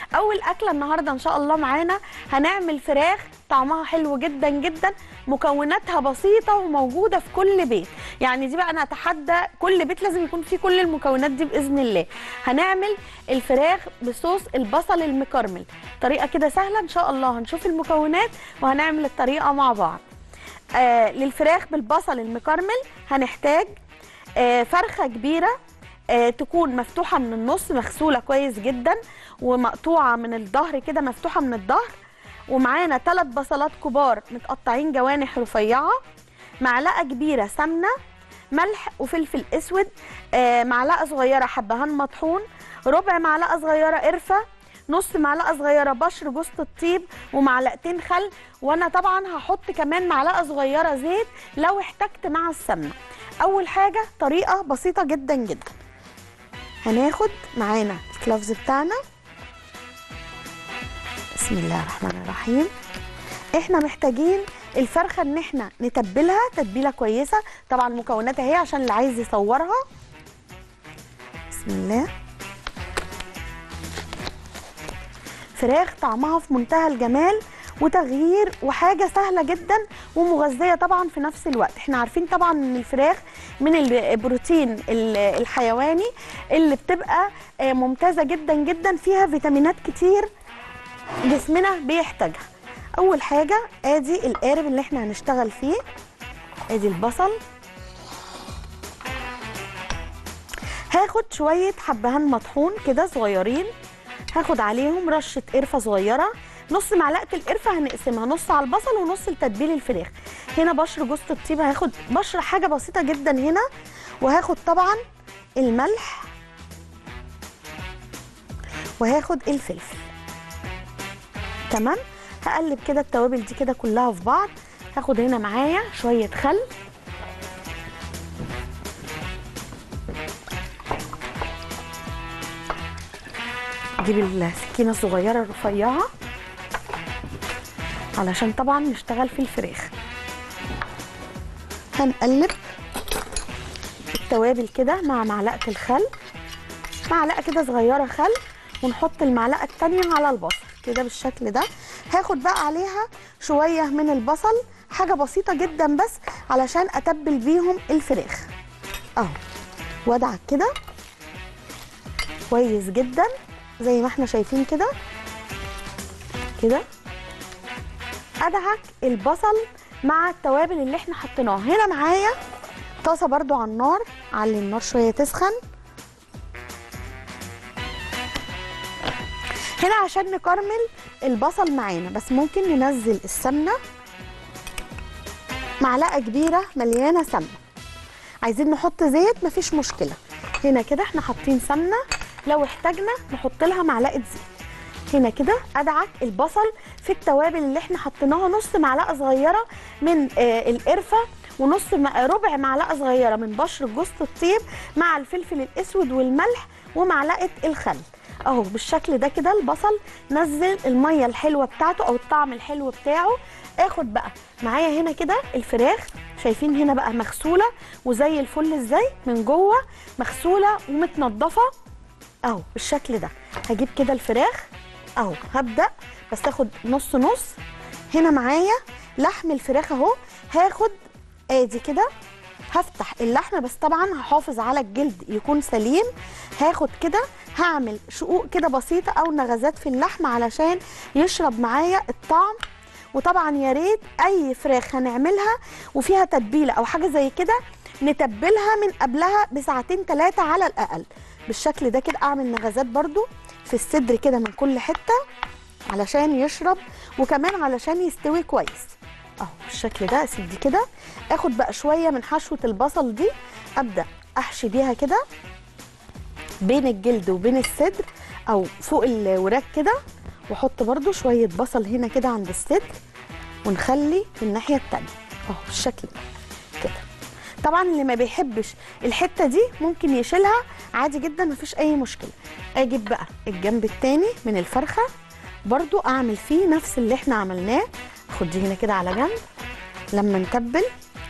اول اكله النهارده ان شاء الله معانا هنعمل فراخ طعمها حلو جدا جدا مكوناتها بسيطه وموجوده في كل بيت يعني دي بقى انا اتحدى كل بيت لازم يكون فيه كل المكونات دي باذن الله هنعمل الفراخ بصوص البصل المكرمل طريقه كده سهله ان شاء الله هنشوف المكونات وهنعمل الطريقه مع بعض آه للفراخ بالبصل المكرمل هنحتاج آه فرخه كبيره آه تكون مفتوحه من النص مغسوله كويس جدا ومقطوعه من الظهر كده مفتوحه من الظهر ومعانا ثلاث بصلات كبار متقطعين جوانح رفيعه معلقه كبيره سمنه ملح وفلفل اسود آه معلقه صغيره حبهان مطحون ربع معلقه صغيره قرفه نص معلقه صغيره بشر جوز الطيب ومعلقتين خل وانا طبعا هحط كمان معلقه صغيره زيت لو احتجت مع السمنه اول حاجه طريقه بسيطه جدا جدا هناخد معانا الكلافز بتاعنا بسم الله الرحمن الرحيم احنا محتاجين الفرخه ان احنا نتبلها تتبيله كويسه طبعا مكوناتها اهي عشان اللي عايز يصورها بسم الله فراخ طعمها في منتهى الجمال وتغيير وحاجه سهله جدا ومغذيه طبعا في نفس الوقت احنا عارفين طبعا ان الفراخ من البروتين ال- الحيواني اللي بتبقى آه، ممتازه جدا جدا فيها فيتامينات كتير جسمنا بيحتاجها اول حاجه ادي القارب اللي احنا هنشتغل فيه ادي البصل هاخد شويه حبهان مطحون كده صغيرين هاخد عليهم رشه قرفه صغيره نص معلقه القرفه هنقسمها نص على البصل ونص لتتبيل الفراخ هنا بشر جوز الطيب هاخد بشر حاجه بسيطه جدا هنا وهاخد طبعا الملح وهاخد الفلفل تمام هقلب كده التوابل دي كده كلها في بعض هاخد هنا معايا شويه خل اجيب السكينه الصغيره الرفيعه علشان طبعا نشتغل في الفراخ هنقلب التوابل كده مع معلقه الخل معلقه كده صغيره خل ونحط المعلقه التانية على البصل كده بالشكل ده هاخد بقى عليها شويه من البصل حاجه بسيطه جدا بس علشان اتبل بيهم الفراخ اهو وادعك كده كويس جدا زي ما احنا شايفين كده كده ادعك البصل مع التوابل اللي احنا حطيناها هنا معايا طاسه برضو على النار علي النار شويه تسخن هنا عشان نكرمل البصل معانا بس ممكن ننزل السمنه معلقه كبيره مليانه سمنه عايزين نحط زيت مفيش مشكله هنا كده احنا حاطين سمنه لو احتاجنا نحط لها معلقه زيت هنا كده ادعك البصل في التوابل اللي احنا حطيناها نص معلقه صغيره من آه القرفه ونص م- ربع معلقه صغيره من بشر جوز الطيب مع الفلفل الاسود والملح ومعلقه الخل اهو بالشكل ده كده البصل نزل الميه الحلوه بتاعته او الطعم الحلو بتاعه اخد بقى معايا هنا كده الفراخ شايفين هنا بقى مغسوله وزي الفل ازاي من جوه مغسوله ومتنضفه اهو بالشكل ده هجيب كده الفراخ اهو هبدا بس اخد نص نص هنا معايا لحم الفراخ اهو هاخد ادي كده هفتح اللحمه بس طبعا هحافظ على الجلد يكون سليم هاخد كده هعمل شقوق كده بسيطه او نغزات في اللحمه علشان يشرب معايا الطعم وطبعا يا ريت اي فراخ هنعملها وفيها تتبيله او حاجه زي كده نتبلها من قبلها بساعتين ثلاثه على الاقل بالشكل ده كده اعمل نغزات برضو في الصدر كده من كل حته علشان يشرب وكمان علشان يستوي كويس اهو بالشكل ده اسيب دي كده اخد بقى شويه من حشوه البصل دي ابدا احشي بيها كده بين الجلد وبين الصدر او فوق الوراك كده واحط برضو شويه بصل هنا كده عند الصدر ونخلي في الناحيه التانية اهو بالشكل ده كده طبعا اللي ما بيحبش الحته دي ممكن يشيلها عادي جدا مفيش اي مشكله اجيب بقى الجنب التاني من الفرخه برضو اعمل فيه نفس اللي احنا عملناه خد دي هنا كده على جنب لما نتبل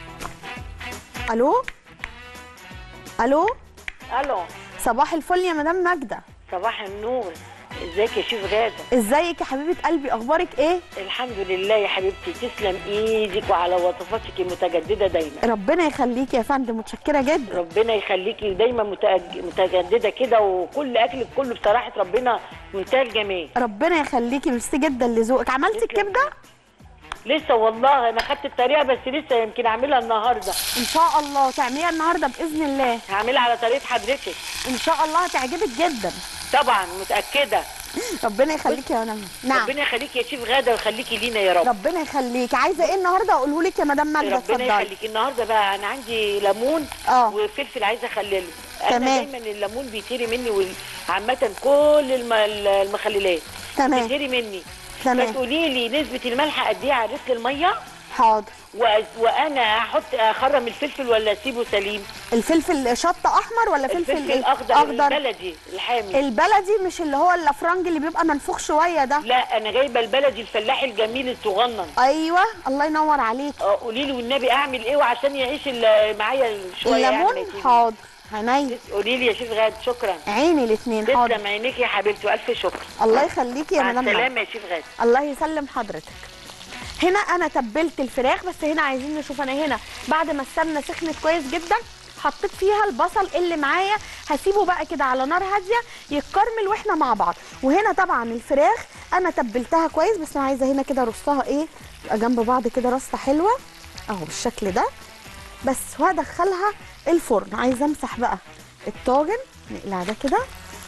الو الو الو صباح الفل يا مدام ماجده صباح النور ازيك يا شيف غاده ازيك يا حبيبه قلبي اخبارك ايه الحمد لله يا حبيبتي تسلم ايدك وعلى وصفاتك المتجدده دايما ربنا يخليكي يا فندم متشكره جدا ربنا يخليكي دايما متأج- متجدده كده وكل اكلك كله بصراحه ربنا منتهى الجمال ربنا يخليكي ميرسي جدا لذوقك عملتي تسلم. الكبده لسه والله انا خدت الطريقه بس لسه يمكن اعملها النهارده ان شاء الله تعمليها النهارده باذن الله هعملها على طريقه حضرتك ان شاء الله هتعجبك جدا طبعا متاكده ربنا يخليكي يا نعم نعم ربنا يخليكي يا شيف غاده ويخليكي لينا يا رب ربنا يخليكي عايزه ايه النهارده اقوله لك يا مدام ماجده ربنا اتفضلي يخليكي النهارده بقى انا عندي ليمون اه. وفلفل عايزه اخلله انا تمام. دايما الليمون بيطيري مني وال- عامه كل الم- المخللات تمام بيطيري مني تمام فتقولي لي نسبه الملح قد ايه على رسل الميه حاضر و... وانا احط اخرم الفلفل ولا اسيبه سليم الفلفل شطه احمر ولا فلفل الفلفل ايه الاخضر اخضر البلدي الحامي البلدي مش اللي هو الافرنج اللي بيبقى منفوخ شويه ده لا انا جايبه البلدي الفلاحي الجميل الصغنن ايوه الله ينور عليك اه، قولي لي والنبي اعمل ايه وعشان يعيش ال- معايا شويه الليمون يعني يا حاضر عينيا قولي لي يا شيخ غاد شكرا عيني الاثنين حاضر تسلم عينيك يا حبيبتي والف شكر الله يخليكي يا مع مدام ماجدة. السلامه يا شيخ غاد الله يسلم حضرتك هنا انا تبلت الفراخ بس هنا عايزين نشوف انا هنا بعد ما السمنه سخنت كويس جدا حطيت فيها البصل اللي معايا هسيبه بقى كده على نار هاديه يتكرمل واحنا مع بعض وهنا طبعا الفراخ انا تبلتها كويس بس انا عايزه هنا كده ارصها ايه تبقى جنب بعض كده رصه حلوه اهو بالشكل ده بس وهدخلها الفرن عايزه امسح بقى الطاجن نقلع ده كده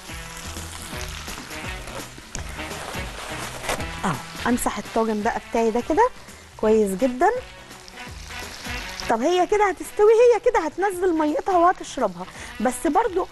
اهو امسح الطاجن بقى بتاعي ده كده كويس جدا طب هي كده هتستوي هي كده هتنزل ميتها وهتشربها بس برضو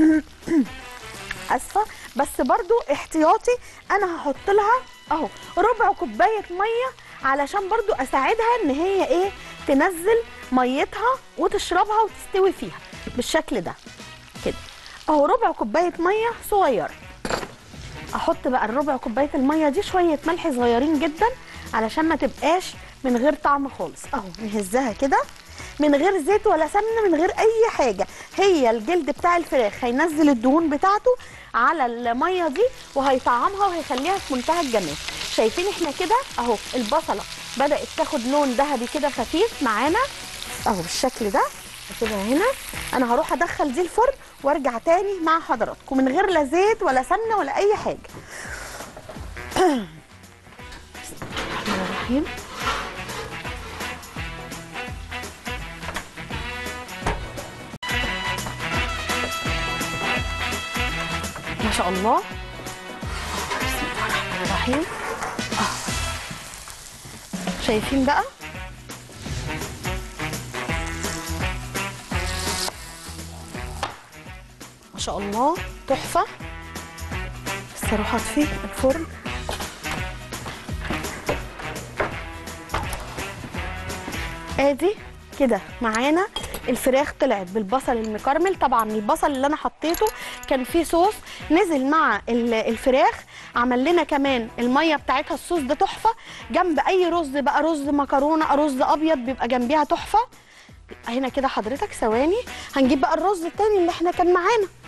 اسفه بس برضو احتياطي انا هحط لها اهو ربع كوبايه ميه علشان برضو اساعدها ان هي ايه تنزل ميتها وتشربها وتستوي فيها بالشكل ده كده اهو ربع كوبايه ميه صغيره احط بقى الربع كوبايه الميه دي شويه ملح صغيرين جدا علشان ما تبقاش من غير طعم خالص اهو نهزها كده من غير زيت ولا سمنه من غير اي حاجه هي الجلد بتاع الفراخ هينزل الدهون بتاعته على الميه دي وهيطعمها وهيخليها في منتهى الجمال شايفين احنا كده اهو البصله بدات تاخد لون ذهبي كده خفيف معانا اهو بالشكل ده هسيبها هنا انا هروح ادخل دي الفرن وارجع تاني مع حضراتكم من غير لا زيت ولا سمنه ولا اي حاجه بسم الله الرحمن الرحيم ما شاء الله بسم الله الرحمن الرحيم آه. شايفين بقى ما شاء الله تحفه بس اروح اطفي الفرن ادي كده معانا الفراخ طلعت بالبصل المكرمل طبعا البصل اللي انا حطيته كان فيه صوص نزل مع ال- الفراخ عمل لنا كمان الميه بتاعتها الصوص ده تحفه جنب اي رز بقى رز مكرونه رز ابيض بيبقى جنبيها تحفه هنا كده حضرتك ثواني هنجيب بقى الرز التاني اللي احنا كان معانا